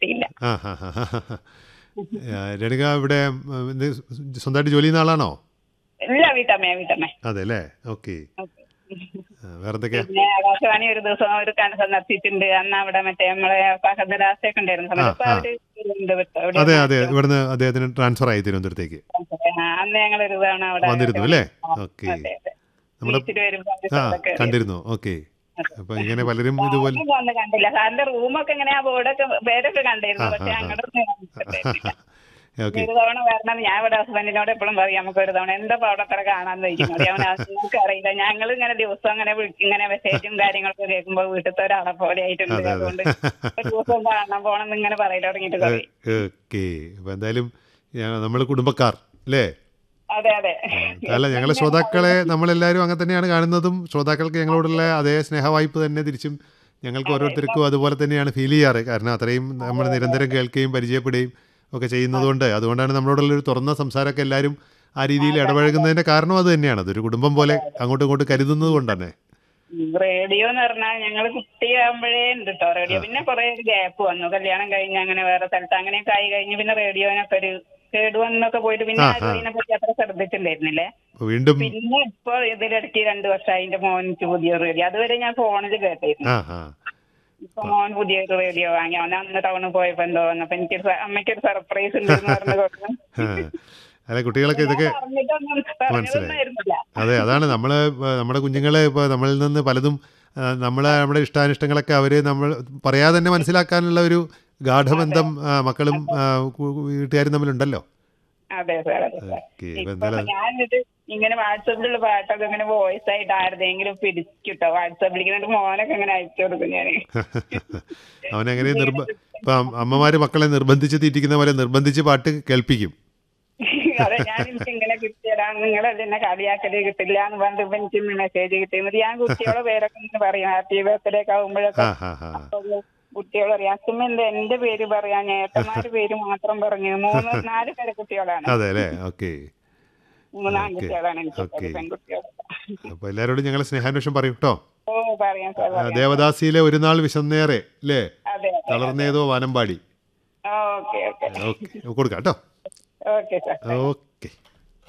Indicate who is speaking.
Speaker 1: കിട്ടിയില്ല
Speaker 2: ആ ഹാ ഹാ ഹാ ഹാ. ആ, രണിക ഇവിടെ ഉം, ഇത് സ്വന്തമായിട്ട് ജോലി ചെയ്യുന്ന ആളാണോ
Speaker 1: ഇല്ല വീട്ടമ്മ വീട്ടമ്മ
Speaker 2: അതെ അല്ലേ ഓക്കെ വേറെ എന്തൊക്കെയാ
Speaker 1: പിന്നെ ആകാശവാണി ഒരു ദിവസം ഒരു കണ്ട് സന്ദർശിച്ചിട്ടുണ്ട് അന്ന് അവിടെ മറ്റേ നമ്മളെ ഫഹദരാസൊക്കെ ഉണ്ടായിരുന്നു സമയത്ത് ഇപ്പൊ
Speaker 2: ആ.
Speaker 1: അവര് ഉണ്ട് വിട്ട് അവിടെ
Speaker 2: അതെ അതെ ഇവിടുന്ന് അദ്ദേഹത്തിന് ട്രാൻസ്ഫർ ആയി തിരുവനന്തപുരത്തേക്ക്
Speaker 1: ആ, അന്ന് ഞങ്ങൾ ഒരു തവണ അവിടെ
Speaker 2: വന്നിരുന്നു അല്ലേ ഓക്കെ
Speaker 1: അതെ, അതെ.
Speaker 2: നമ്മുടെ
Speaker 1: ബീച്ചിൽ വരുമ്പോ ഒരു
Speaker 2: ആ
Speaker 1: സ്ഥലമൊക്കെ
Speaker 2: കണ്ടിരുന്നു ഓക്കെ അപ്പൊ ഇങ്ങനെ പലരും ഇതുപോലെ
Speaker 1: ആരും വന്ന് കണ്ടില്ല സാറിന്റെ റൂമൊക്കെ ഇങ്ങനെ ആ ബോർഡൊക്കെ പേരൊക്കെ കണ്ടിരുന്നു
Speaker 2: ആ,
Speaker 1: പക്ഷെ
Speaker 2: ആ, ആ.
Speaker 1: അങ്ങോട്ടൊന്നും ഞാൻ കണ്ടിട്ടില്ല.
Speaker 2: ഓക്കെ
Speaker 1: ഒരു തവണ വരണം ഞാൻ ഇവിടെ ഹസ്ബൻഡിനോട് എപ്പോഴും പറയും നമുക്ക് ഒരു തവണ എന്താ ഇപ്പൊ അവിടെ അത്ര കാണാന്ന് ചോദിക്കും മതി അവൻ നമുക്ക് അറിയില്ല ഞങ്ങൾ ഇങ്ങനെ ദിവസം അങ്ങനെ വിളി- ഇങ്ങനെ മെസ്സേജും കാര്യങ്ങളൊക്കെ കേൾക്കുമ്പോ വീട്ടിലത്തെ ഒരാളെ പോലെ ആയിട്ടുണ്ട്
Speaker 2: അതെ, അതെ.
Speaker 1: അതുകൊണ്ട് ഒരു ദിവസം കാണാൻ പോണം എന്ന് ഇങ്ങനെ പറയൽ തുടങ്ങിയിട്ട് പറയും
Speaker 2: ഓക്കെ അപ്പൊ എന്തായാലും നമ്മൾ കുടുംബക്കാർ അല്ലേ
Speaker 1: അതെ അതെ
Speaker 2: അല്ല ഞങ്ങളെ ശ്രോതാക്കളെ നമ്മളെല്ലാവരും അങ്ങനെ തന്നെയാണ് കാണുന്നതും ശ്രോതാക്കൾക്ക് ഞങ്ങളോടുള്ള അതേ സ്നേഹവായ്പ തന്നെ തിരിച്ചും ഞങ്ങൾക്ക് ഓരോരുത്തർക്കും അതുപോലെ തന്നെയാണ് ഫീൽ ചെയ്യാറ് കാരണം അത്രയും നമ്മൾ നിരന്തരം കേൾക്കുകയും പരിചയപ്പെടുകയും ഒക്കെ ചെയ്യുന്നതുകൊണ്ട് അതുകൊണ്ടാണ് നമ്മളോടുള്ള ഒരു തുറന്ന സംസാരമൊക്കെ എല്ലാവരും ആ രീതിയിൽ ഇടപഴകുന്നതിന്റെ കാരണം അത് തന്നെയാണ് അതൊരു കുടുംബം പോലെ അങ്ങോട്ടും ഇങ്ങോട്ടും കരുതുന്നത് കൊണ്ട് തന്നെ
Speaker 1: റേഡിയോ എന്ന് പറഞ്ഞാൽ ഞങ്ങൾ കുട്ടിയാകുമ്പോഴേ ഉണ്ട് കേട്ടോ റേഡിയോ പിന്നെ കുറെ ഒരു ഗ്യാപ്പ് വന്നു കല്യാണം കഴിഞ്ഞ് അങ്ങനെ വേറെ സ്ഥലത്ത് അങ്ങനെയൊക്കെ ആയി കഴിഞ്ഞ് പിന്നെ റേഡിയോനൊക്കെ ഒരു കേടുവന്നൊക്കെ പോയിട്ട് പിന്നെ
Speaker 2: ആ,
Speaker 1: ആരും
Speaker 2: ആ.
Speaker 1: ഇതിനെ പറ്റി അത്ര ശ്രദ്ധിച്ചിട്ടുണ്ടായിരുന്നില്ലേ
Speaker 2: അപ്പൊ വീണ്ടും
Speaker 1: പിന്നെ ഇപ്പൊ ഇതിലിടയ്ക്ക് രണ്ടു വർഷമായി എന്റെ മോൻ പുതിയ റേഡിയോ അതുവരെ ഞാൻ ഫോണിൽ കേട്ടിരുന്നു
Speaker 2: ആ ആ
Speaker 1: ഇപ്പൊ മോൻ പുതിയൊരു റേഡിയോ വാങ്ങി അവൻ അന്ന് ടൗണിൽ പോയപ്പോ എന്തോ വന്നപ്പോ എനിക്കൊരു സ- അമ്മയ്ക്കൊരു സർപ്രൈസ് ഉണ്ട് എന്ന് പറഞ്ഞു കൊടുത്തു
Speaker 2: ആ. അല്ല കുട്ടികളൊക്കെ ഇതൊക്കെ
Speaker 1: പറഞ്ഞിട്ടൊന്നും പറഞ്ഞതൊന്നും ആയിരുന്നില്ല
Speaker 2: അതെ അതാണ് നമ്മൾ നമ്മുടെ കുഞ്ഞുങ്ങളെ ഇപ്പോൾ നമ്മളിൽ നിന്ന് പലതും ആ, നമ്മളെ നമ്മുടെ ഇഷ്ടാനിഷ്ടങ്ങളൊക്കെ അവർ നമ്മൾ പറയാതെ തന്നെ മനസ്സിലാക്കാനുള്ള ഒരു ഗാഠബന്ധം ആ, മക്കളും ആ, കു- വീട്ടുകാരും തമ്മിലുണ്ടല്ലോ
Speaker 1: അതെ സാർ അതെ സാർ
Speaker 2: ഓക്കെ ഇപ്പൊ
Speaker 1: ഇപ്പൊ
Speaker 2: എന്തായാലും
Speaker 1: ഞാനിത് ഇങ്ങനെ വാട്സപ്പിലുള്ള പാട്ടൊക്കെ ഇങ്ങനെ വോയിസ് ആയിട്ട് ആരുടെയെങ്കിലും പിടിച്ചിട്ടോ വാട്സപ്പിലേക്ക് എന്നിട്ട് മോനൊക്കെ ഇങ്ങനെ അയച്ചു കൊടുക്കും ഞാന്
Speaker 2: അവനങ്ങനെ നിർബ ഇപ്പം അമ്മമാര് മക്കളെ നിർബന്ധിച്ച് തീറ്റിക്കുന്ന പോലെ നിർബന്ധിച്ച് പാട്ട് കേൾപ്പിക്കും
Speaker 1: അതെ ഞാൻ എനിക്ക് ഇങ്ങനെ കിട്ടിയതാണ് നിങ്ങളല്ലേ എന്നെ കളിയാക്കല് കിട്ടില്ല എന്ന് പറഞ്ഞിട്ട് ഇപ്പൊ എനിക്ക് മെസ്സേജ് കിട്ടിയത് ഞാൻ കുട്ടികളെ പേരൊക്കെ ഇങ്ങനെ പറയും ഹാപ്പി ബർത്ത്ഡേ ഒക്കെ ആകുമ്പോഴൊക്കെ
Speaker 2: ആ ഹാ ഹാ
Speaker 1: അപ്പൊ കുട്ടികൾ പറയാം അച്ഛമ്മ എന്താ എന്റെ പേര് പറയാ ഏട്ടന്മാരുടെ പേര് മാത്രം പറഞ്ഞു മൂന്ന് നാല് പേരെ കുട്ടികളാണ്
Speaker 2: അതെ അല്ലേ ഓക്കെ
Speaker 1: മൂന്ന് ആൺകുട്ടികളാണ് എനിക്ക്
Speaker 2: ഓക്കേ.
Speaker 1: പെൺകുട്ടികൾ
Speaker 2: അപ്പോൾ എല്ലാവരോടും ഞങ്ങൾ സ്നേഹാന്വേഷണം പറയും കേട്ടോ
Speaker 1: ഓ പറയാം സാർ
Speaker 2: ആ,
Speaker 1: പറയാം
Speaker 2: ദേവദാസിയിലെ ഒരു നാൾ വിശന്നേറെ അല്ലേ
Speaker 1: അതെ അതെ
Speaker 2: തളർന്നേതോ വാനമ്പാടി
Speaker 1: ഓക്കെ ഓക്കെ
Speaker 2: ഓക്കെ കൊടുക്കാം കേട്ടോ
Speaker 1: ഓക്കെ സാർ
Speaker 2: ഓക്കെ